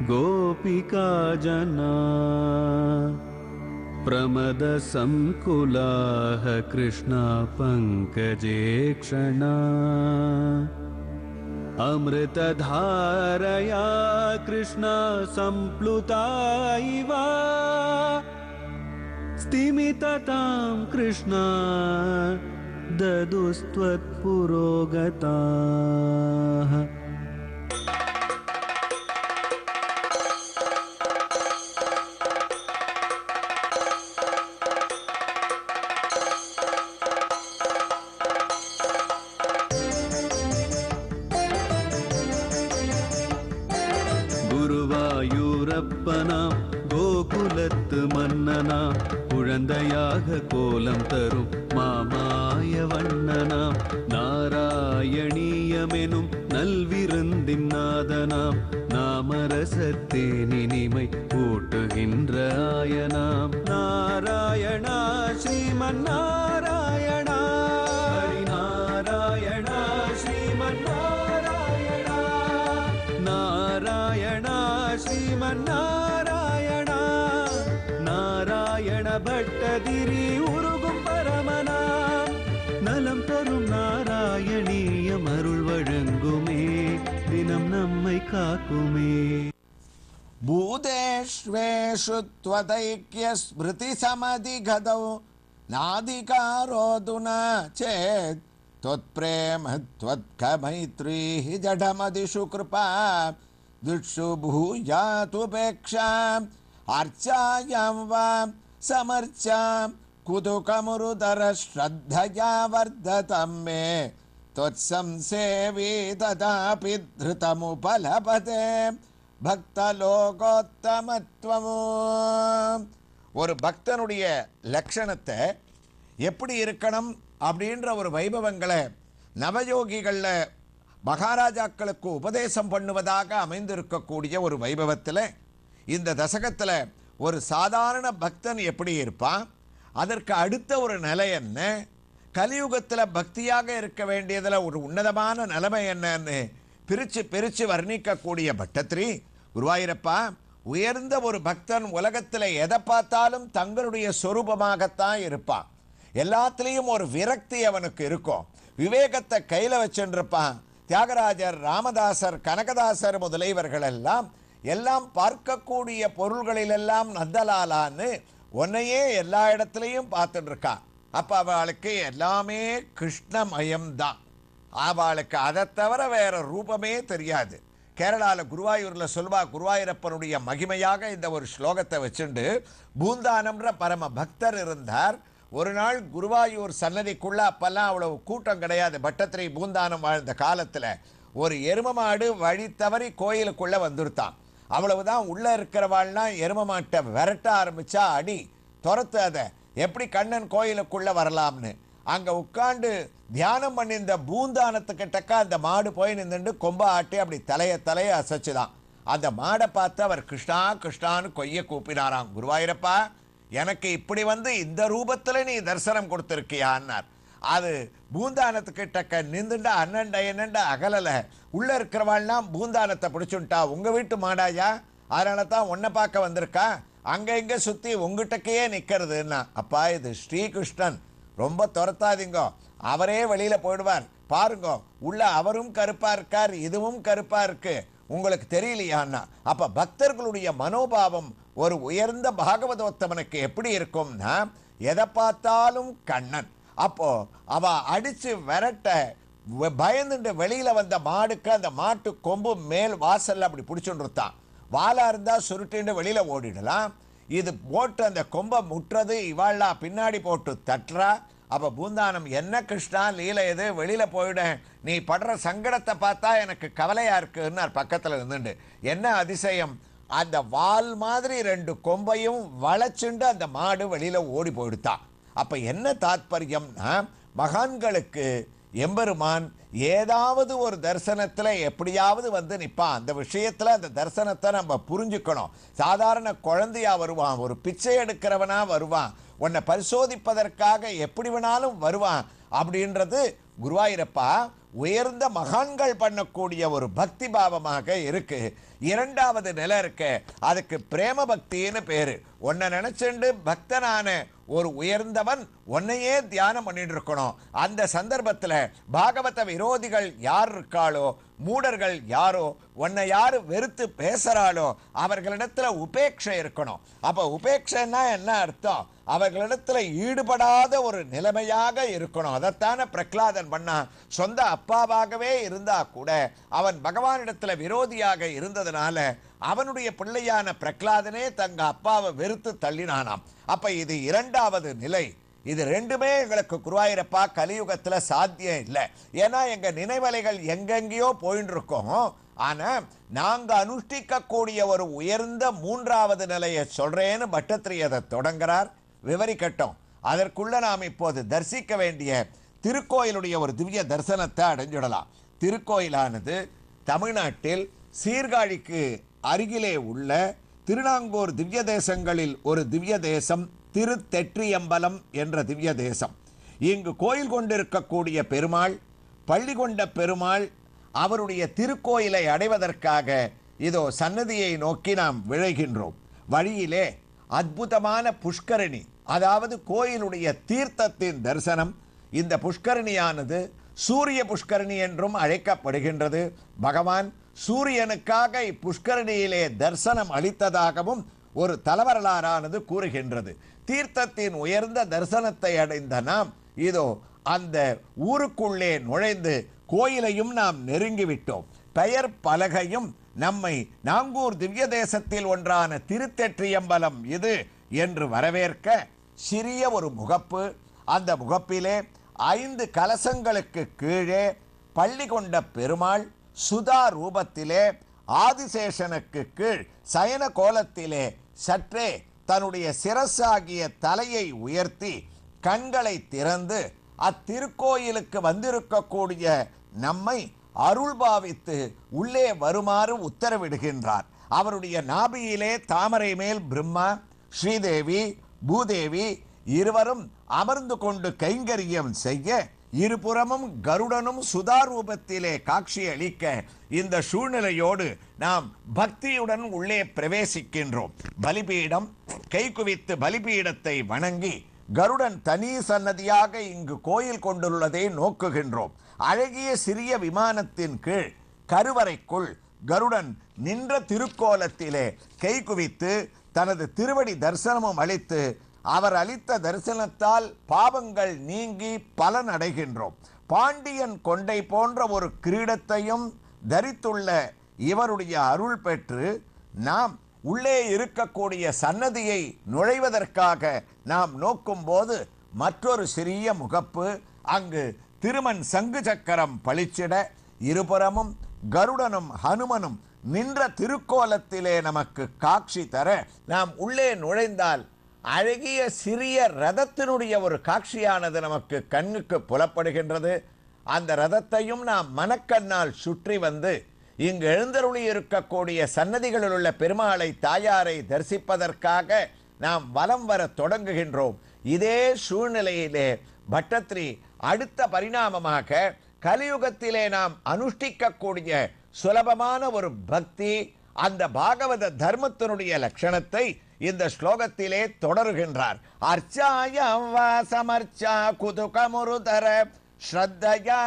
गोपिका जना प्रमदसङ्कुलाः कृष्णा पङ्कजे क्षणा अमृतधारया कृष्णा सम्प्लुता इव स्तिमिततां कृष्णा ददुस्त्वत्पुरोगताः குருவாயூரப்பனாம் கோகுலத்து மன்னனாம் குழந்தையாக கோலம் தரும் மாமாய வண்ணனாம் நாராயணீயமெனும் நல்விருந்தின் நாதனாம் நாமரசத்தேனினிமை கூட்டுகின்ற ஆயனாம் நாராயணா ஸ்ரீமன் நாராயணா ஹரி நாராயணா ஸ்ரீமன் நாராயணா நாராயணா ஸ்ரீமன் நாராயணா நாராயண பட்டதிரி உருகும் பரமனாம் நலம் தரும் நாராயணீயம் அருள் வழங்குமே தினம் நம்மை காக்குமே भूतेष्वेषु त्वदैक्यस्मृतिसमधिगतौ नाधिकारोऽधु न चेत् त्वत्प्रेम त्वत्कमैत्रीः जडमदिषु कृपा दिक्षु भूयातुपेक्षाम् अर्चायां वा समर्चां कुतुकमुरुदरश्रद्धया वर्धतं मे त्वत्संसेवी तदापि धृतमुपलभते பக்தலோகோத்தமத்துவமோ ஒரு பக்தனுடைய லட்சணத்தை எப்படி இருக்கணும் அப்படின்ற ஒரு வைபவங்களை நவயோகிகளில் மகாராஜாக்களுக்கு உபதேசம் பண்ணுவதாக அமைந்திருக்கக்கூடிய ஒரு வைபவத்தில் இந்த தசகத்தில் ஒரு சாதாரண பக்தன் எப்படி இருப்பான் அதற்கு அடுத்த ஒரு நிலை என்ன கலியுகத்தில் பக்தியாக இருக்க வேண்டியதில் ஒரு உன்னதமான நிலைமை என்னன்னு பிரித்து பிரித்து வர்ணிக்கக்கூடிய பட்டத்திரி குருவாயூரப்பா உயர்ந்த ஒரு பக்தன் உலகத்தில் எதை பார்த்தாலும் தங்களுடைய சொரூபமாகத்தான் இருப்பான் எல்லாத்துலேயும் ஒரு விரக்தி அவனுக்கு இருக்கும் விவேகத்தை கையில் வச்சுருப்பான் தியாகராஜர் ராமதாசர் கனகதாசர் முதலியவர்கள் எல்லாம் எல்லாம் பார்க்கக்கூடிய பொருள்களிலெல்லாம் நந்தலாலான்னு உன்னையே எல்லா இடத்துலையும் பார்த்துட்டு இருக்கான் அப்போ அவளுக்கு எல்லாமே கிருஷ்ணமயம்தான் அவளுக்கு அதை தவிர வேற ரூபமே தெரியாது கேரளாவில் குருவாயூரில் சொல்வா குருவாயூரப்பனுடைய மகிமையாக இந்த ஒரு ஸ்லோகத்தை வச்சுண்டு பூந்தானம்ன்ற பரம பக்தர் இருந்தார் ஒரு நாள் குருவாயூர் சன்னதிக்குள்ள அப்பெல்லாம் அவ்வளவு கூட்டம் கிடையாது பட்டத்திரை பூந்தானம் வாழ்ந்த காலத்தில் ஒரு எரும மாடு வழி தவறி கோயிலுக்குள்ளே வந்துருத்தான் அவ்வளவுதான் உள்ளே இருக்கிறவாள்லாம் எரும மாட்டை விரட்ட ஆரம்பிச்சா அடி துரத்து அதை எப்படி கண்ணன் கோயிலுக்குள்ளே வரலாம்னு அங்கே உட்காந்து தியானம் பண்ணி இந்த பூந்தானத்துக்கிட்டக்க அந்த மாடு போய் நின்றுட்டு கொம்ப ஆட்டி அப்படி தலைய தலைய அசைச்சுதான் அந்த மாடை பார்த்து அவர் கிருஷ்ணா கிருஷ்ணான்னு கொய்ய கூப்பினாராம் குருவாயூரப்பா எனக்கு இப்படி வந்து இந்த ரூபத்தில் நீ தரிசனம் கொடுத்துருக்கியான்னார் அது பூந்தானத்துக்கிட்டக்க நின்றுண்டு அண்ணன்ட என்னண்ட அகலலை உள்ளே இருக்கிறவாள்லாம் பூந்தானத்தை பிடிச்சுட்டா உங்கள் வீட்டு மாடாயா அதனால தான் உன்னை பார்க்க வந்திருக்கா அங்கே இங்கே சுற்றி உங்ககிட்டக்கையே நிற்கிறதுன்னா அப்பா இது ஸ்ரீகிருஷ்ணன் ரொம்ப துரத்தாதீங்கோ அவரே வெளியில் போயிடுவார் பாருங்க உள்ள அவரும் கருப்பாக இருக்கார் இதுவும் கருப்பாக இருக்கு உங்களுக்கு தெரியலையான்னா அப்போ பக்தர்களுடைய மனோபாவம் ஒரு உயர்ந்த பாகவதோத்தமனுக்கு எப்படி இருக்கும்னா எதை பார்த்தாலும் கண்ணன் அப்போ அவ அடிச்சு விரட்ட வ- பயந்துட்டு வெளியில வந்த மாடுக்கு அந்த மாட்டு கொம்பு மேல் வாசல்ல அப்படி பிடிச்சுட்டு இருந்தான் வாலா இருந்தா சுருட்டின்னு வெளியில ஓடிடலாம் இது போட்டு அந்த கொம்பை முட்டுறது இவாளா பின்னாடி போட்டு தட்டுறா அப்ப பூந்தானம் என்ன கிருஷ்ணா லீலை இது வெளியில போயிடேன் நீ படுற சங்கடத்தை பார்த்தா எனக்கு கவலையா இருக்குன்னார் பக்கத்துல இருந்துட்டு என்ன அதிசயம் அந்த வால் மாதிரி ரெண்டு கொம்பையும் வளைச்சுண்டு அந்த மாடு வெளியில ஓடி போயிடுத்தான் அப்ப என்ன தாத்பரியம்னா மகான்களுக்கு எம்பெருமான் ஏதாவது ஒரு தரிசனத்தில் எப்படியாவது வந்து நிற்பான் அந்த விஷயத்தில் அந்த தரிசனத்தை நம்ம புரிஞ்சுக்கணும் சாதாரண குழந்தையா வருவான் ஒரு பிச்சை எடுக்கிறவனா வருவான் உன்னை பரிசோதிப்பதற்காக எப்படி வேணாலும் வருவான் அப்படின்றது குருவாயூரப்பா உயர்ந்த மகான்கள் பண்ணக்கூடிய ஒரு பக்தி பாவமாக இருக்கு இரண்டாவது நிலை இருக்கு அதுக்கு பிரேம பக்தின்னு பேரு உன்னை நினைச்சுண்டு பக்தனான ஒரு உயர்ந்தவன் உன்னையே தியானம் பண்ணிட்டு இருக்கணும் அந்த சந்தர்ப்பத்தில் பாகவத விரோதிகள் யார் இருக்காளோ மூடர்கள் யாரோ உன்னை யாரு வெறுத்து பேசுறாளோ அவர்களிடத்துல உபேட்சை இருக்கணும் அப்ப உபேட்சைன்னா என்ன அர்த்தம் அவர்களிடத்துல ஈடுபடாத ஒரு நிலைமையாக இருக்கணும் அதைத்தானே பிரகலாதன் பண்ணா சொந்த அப்பாவாகவே இருந்தா கூட அவன் பகவானிடத்துல விரோதியாக இருந்ததுனால அவனுடைய பிள்ளையான பிரகலாதனே தங்க அப்பாவை வெறுத்து தள்ளினானாம் அப்ப இது இரண்டாவது நிலை இது ரெண்டுமே எங்களுக்கு குருவாயிரப்பா கலியுகத்துல சாத்தியம் இல்லை ஏன்னா எங்க நினைவலைகள் எங்கெங்கேயோ போயின்னு இருக்கோம் ஆனா நாங்க அனுஷ்டிக்கக்கூடிய ஒரு உயர்ந்த மூன்றாவது நிலையை சொல்றேன்னு பட்டத்திரி அதை தொடங்குறார் விவரிக்கட்டும் அதற்குள்ள நாம் இப்போது தரிசிக்க வேண்டிய திருக்கோயிலுடைய ஒரு திவ்ய தரிசனத்தை அடைஞ்சிடலாம் திருக்கோயிலானது தமிழ்நாட்டில் சீர்காழிக்கு அருகிலே உள்ள திருநாங்கூர் திவ்ய தேசங்களில் ஒரு திவ்ய தேசம் திருத்தெற்றியம்பலம் என்ற திவ்ய தேசம் இங்கு கோயில் கொண்டிருக்கக்கூடிய பெருமாள் பள்ளி கொண்ட பெருமாள் அவருடைய திருக்கோயிலை அடைவதற்காக இதோ சன்னதியை நோக்கி நாம் விழைகின்றோம் வழியிலே அற்புதமான புஷ்கரணி அதாவது கோயிலுடைய தீர்த்தத்தின் தரிசனம் இந்த புஷ்கரணியானது சூரிய புஷ்கரணி என்றும் அழைக்கப்படுகின்றது பகவான் சூரியனுக்காக இப்புஷ்கரணியிலே தரிசனம் அளித்ததாகவும் ஒரு தலவரலாறானது கூறுகின்றது தீர்த்தத்தின் உயர்ந்த தரிசனத்தை அடைந்த நாம் இதோ அந்த ஊருக்குள்ளே நுழைந்து கோயிலையும் நாம் நெருங்கிவிட்டோம் பெயர் பலகையும் நம்மை நாங்கூர் திவ்ய தேசத்தில் ஒன்றான திருத்தெற்றியம்பலம் இது என்று வரவேற்க சிறிய ஒரு முகப்பு அந்த முகப்பிலே ஐந்து கலசங்களுக்கு கீழே பள்ளி கொண்ட பெருமாள் சுதா ரூபத்திலே ஆதிசேஷனுக்கு கீழ் சயன கோலத்திலே சற்றே தன்னுடைய சிரசாகிய தலையை உயர்த்தி கண்களை திறந்து அத்திருக்கோயிலுக்கு வந்திருக்கக்கூடிய நம்மை அருள் பாவித்து உள்ளே வருமாறு உத்தரவிடுகின்றார் அவருடைய நாபியிலே தாமரை மேல் பிரம்மா ஸ்ரீதேவி பூதேவி இருவரும் அமர்ந்து கொண்டு கைங்கரியம் செய்ய இருபுறமும் கருடனும் சுதாரூபத்திலே காட்சி அளிக்க இந்த சூழ்நிலையோடு நாம் பக்தியுடன் உள்ளே பிரவேசிக்கின்றோம் பலிபீடம் கை குவித்து பலிபீடத்தை வணங்கி கருடன் தனி சன்னதியாக இங்கு கோயில் கொண்டுள்ளதை நோக்குகின்றோம் அழகிய சிறிய விமானத்தின் கீழ் கருவறைக்குள் கருடன் நின்ற திருக்கோலத்திலே கை குவித்து தனது திருவடி தரிசனமும் அளித்து அவர் அளித்த தரிசனத்தால் பாவங்கள் நீங்கி பலன் அடைகின்றோம் பாண்டியன் கொண்டை போன்ற ஒரு கிரீடத்தையும் தரித்துள்ள இவருடைய அருள் பெற்று நாம் உள்ளே இருக்கக்கூடிய சன்னதியை நுழைவதற்காக நாம் நோக்கும்போது மற்றொரு சிறிய முகப்பு அங்கு திருமன் சங்கு சக்கரம் பளிச்சிட இருபுறமும் கருடனும் ஹனுமனும் நின்ற திருக்கோலத்திலே நமக்கு காட்சி தர நாம் உள்ளே நுழைந்தால் அழகிய சிறிய ரதத்தினுடைய ஒரு காட்சியானது நமக்கு கண்ணுக்கு புலப்படுகின்றது அந்த ரதத்தையும் நாம் மனக்கண்ணால் சுற்றி வந்து இங்கு எழுந்தருளி இருக்கக்கூடிய சன்னதிகளில் உள்ள பெருமாளை தாயாரை தரிசிப்பதற்காக நாம் வலம் வர தொடங்குகின்றோம் இதே சூழ்நிலையிலே பட்டத்ரி அடுத்த பரிணாமமாக கலியுகத்திலே நாம் அனுஷ்டிக்கக்கூடிய சுலபமான ஒரு பக்தி அந்த பாகவத தர்மத்தினுடைய லட்சணத்தை இந்த ஸ்லோகத்திலே தொடருகின்றார் அர்ச்சாயம் வாசமர்ச்சா குதுகமுருதர ஸ்ரத்தையா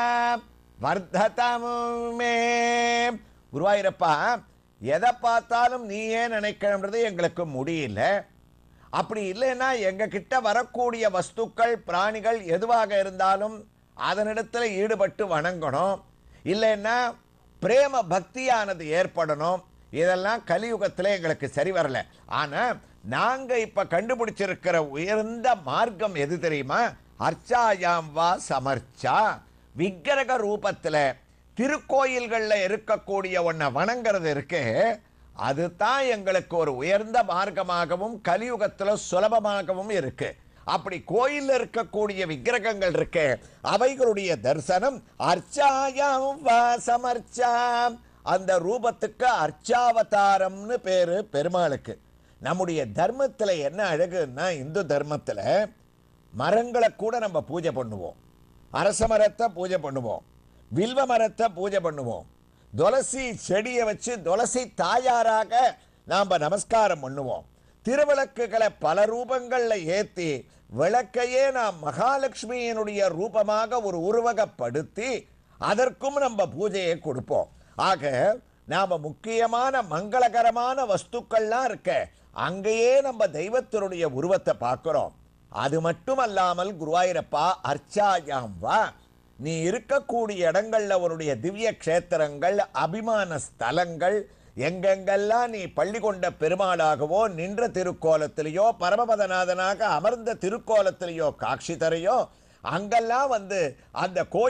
வர்த்ததமே குருவாயிரப்பா எதை பார்த்தாலும் நீ ஏன் நினைக்கணுன்றது எங்களுக்கு முடியல அப்படி இல்லைன்னா எங்க கிட்ட வரக்கூடிய வஸ்துக்கள் பிராணிகள் எதுவாக இருந்தாலும் அதனிடத்தில் ஈடுபட்டு வணங்கணும் இல்லைன்னா பிரேம பக்தியானது ஏற்படணும் இதெல்லாம் கலியுகத்தில் எங்களுக்கு சரி வரல ஆனா நாங்க இப்ப கண்டுபிடிச்சிருக்கிற உயர்ந்த மார்க்கம் எது தெரியுமா அர்ச்சாயாம் வா சமர்ச்சா விக்கிரக ரூபத்துல திருக்கோயில்கள்ல இருக்கக்கூடிய ஒன்றை வணங்குறது இருக்கு அதுதான் எங்களுக்கு ஒரு உயர்ந்த மார்க்கமாகவும் கலியுகத்துல சுலபமாகவும் இருக்கு அப்படி கோயில்ல இருக்கக்கூடிய விக்கிரகங்கள் இருக்கு அவைகளுடைய தரிசனம் அர்ச்சாயாம் வாசமர்ச்சாம் அந்த ரூபத்துக்கு அர்ச்சாவதாரம்னு பேரு பெருமாளுக்கு நம்முடைய தர்மத்துல என்ன அழகுன்னா இந்து தர்மத்துல மரங்களை கூட நம்ம பூஜை பண்ணுவோம் அரச மரத்தை பூஜை பண்ணுவோம் வில்வ மரத்தை பூஜை பண்ணுவோம் துளசி செடியை வச்சு துளசி தாயாராக நாம் நமஸ்காரம் பண்ணுவோம் திருவிளக்குகளை பல ரூபங்களில் ஏற்றி விளக்கையே நாம் மகாலட்சுமியினுடைய ரூபமாக ஒரு உருவகப்படுத்தி அதற்கும் நம்ம பூஜையை கொடுப்போம் ஆக நாம முக்கியமான மங்களகரமான வஸ்துக்கள்லாம் இருக்க அங்கேயே நம்ம தெய்வத்தினுடைய உருவத்தை பார்க்கிறோம் அது மட்டுமல்லாமல் குருவாயூரப்பா அர்ச்சாயாம் வா நீ இருக்கக்கூடிய இடங்கள்ல உன்னுடைய திவ்ய க்ஷேத்திரங்கள் அபிமான ஸ்தலங்கள் எங்கெங்கெல்லாம் நீ பள்ளி கொண்ட பெருமாளாகவோ நின்ற திருக்கோலத்திலேயோ பரமபதநாதனாக அமர்ந்த திருக்கோலத்திலேயோ காட்சி தரையோ அங்கெல்லாம் வந்து அந்த கோயில்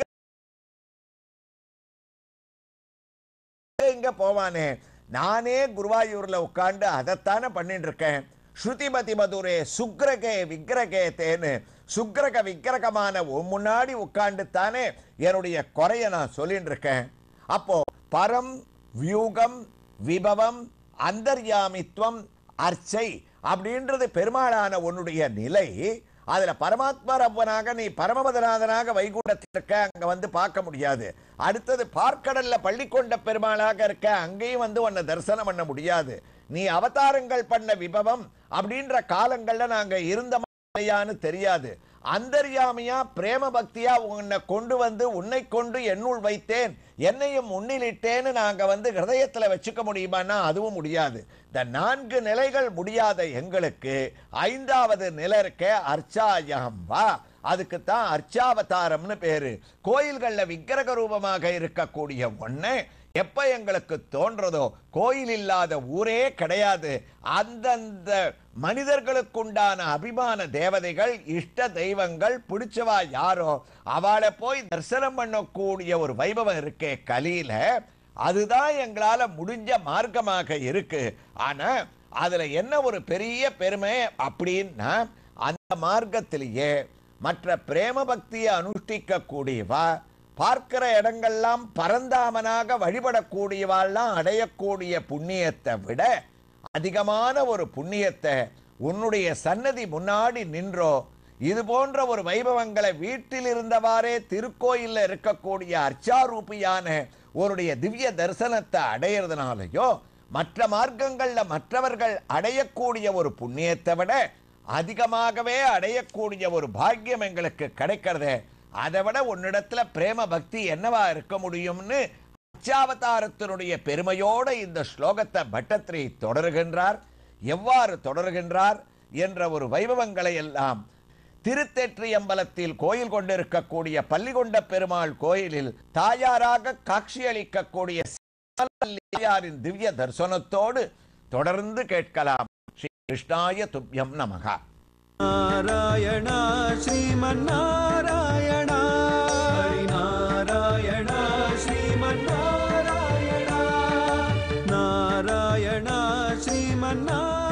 எங்க போவானே நானே குருவாயூர்ல உட்கார்ந்து அதைத்தானே பண்ணிட்டு இருக்கேன் ஸ்ருதிமதி மதுரே சுக்ரகே விக்கிரகே தேன்னு சுக்ரக விக்கிரகமான உன் முன்னாடி உட்கார்ந்து தானே என்னுடைய குறைய நான் சொல்லிட்டு இருக்கேன் அப்போ பரம் வியூகம் விபவம் அந்தர்யாமித்வம் அர்ச்சை அப்படின்றது பெருமாளான உன்னுடைய நிலை அதுல பரமாத்மா ரப்பனாக நீ பரமபதநாதனாக வைகுண்டத்தில் இருக்க அங்க வந்து பார்க்க முடியாது அடுத்தது பார்க்கடல்ல பள்ளி கொண்ட பெருமாளாக இருக்க அங்கேயும் வந்து உன்னை தரிசனம் பண்ண முடியாது நீ அவதாரங்கள் பண்ண விபவம் அப்படின்ற காலங்கள்ல நாங்க இருந்த இல்லையான்னு தெரியாது அந்தர்யாமியா பிரேம பக்தியா உன்னை கொண்டு வந்து உன்னை கொண்டு என்னுள் வைத்தேன் என்னையும் உன்னிலிட்டேன்னு நாங்க வந்து ஹிருதயத்துல வச்சுக்க முடியுமான்னா அதுவும் முடியாது இந்த நான்கு நிலைகள் முடியாத எங்களுக்கு ஐந்தாவது நிலை இருக்க அர்ச்சாயம் வா அதுக்கு தான் அர்ச்சாவதாரம்னு பேரு கோயில்கள்ல விக்கிரக ரூபமாக இருக்கக்கூடிய ஒண்ணு எப்ப எங்களுக்கு தோன்றதோ கோயில் இல்லாத ஊரே கிடையாது அந்தந்த மனிதர்களுக்குண்டான அபிமான தேவதைகள் இஷ்ட தெய்வங்கள் பிடிச்சவா யாரோ அவளை போய் தரிசனம் பண்ணக்கூடிய ஒரு வைபவம் இருக்கே கலியில அதுதான் எங்களால முடிஞ்ச மார்க்கமாக இருக்கு ஆனா அதுல என்ன ஒரு பெரிய பெருமை அப்படின்னா அந்த மார்க்கத்திலேயே மற்ற பிரேம பக்தியை அனுஷ்டிக்க கூடியவா பார்க்கிற இடங்கள்லாம் பரந்தாமனாக வழிபடக்கூடியவாள்லாம் அடையக்கூடிய புண்ணியத்தை விட அதிகமான ஒரு புண்ணியத்தை உன்னுடைய சன்னதி முன்னாடி நின்றோ இது போன்ற ஒரு வைபவங்களை வீட்டில் இருந்தவாறே திருக்கோயில்ல இருக்கக்கூடிய அர்ச்சாரூபியான உன்னுடைய திவ்ய தரிசனத்தை அடையிறதுனாலயோ மற்ற மார்க்கங்கள்ல மற்றவர்கள் அடையக்கூடிய ஒரு புண்ணியத்தை விட அதிகமாகவே அடையக்கூடிய ஒரு பாக்கியம் எங்களுக்கு கிடைக்கிறதே அதை விட உன்னிடத்துல பிரேம பக்தி என்னவா இருக்க முடியும்னு அச்சாவதாரத்தினுடைய பெருமையோட இந்த ஸ்லோகத்தை பட்டத்திரி தொடருகின்றார் எவ்வாறு தொடருகின்றார் என்ற ஒரு வைபவங்களை எல்லாம் திருத்தேற்றியம்பலத்தில் கோயில் கொண்டிருக்கக்கூடிய பள்ளிகொண்ட பெருமாள் கோயிலில் தாயாராக காட்சியளிக்கக்கூடிய தாயாரின் திவ்ய தரிசனத்தோடு தொடர்ந்து கேட்கலாம் ஸ்ரீ கிருஷ்ணாய துப்யம் நமகா நாராயண ஸ்ரீமன்னாராயண நாராயண ஸ்ரீமன்னாராயண நாராயண ஸ்ரீமன்னாராயண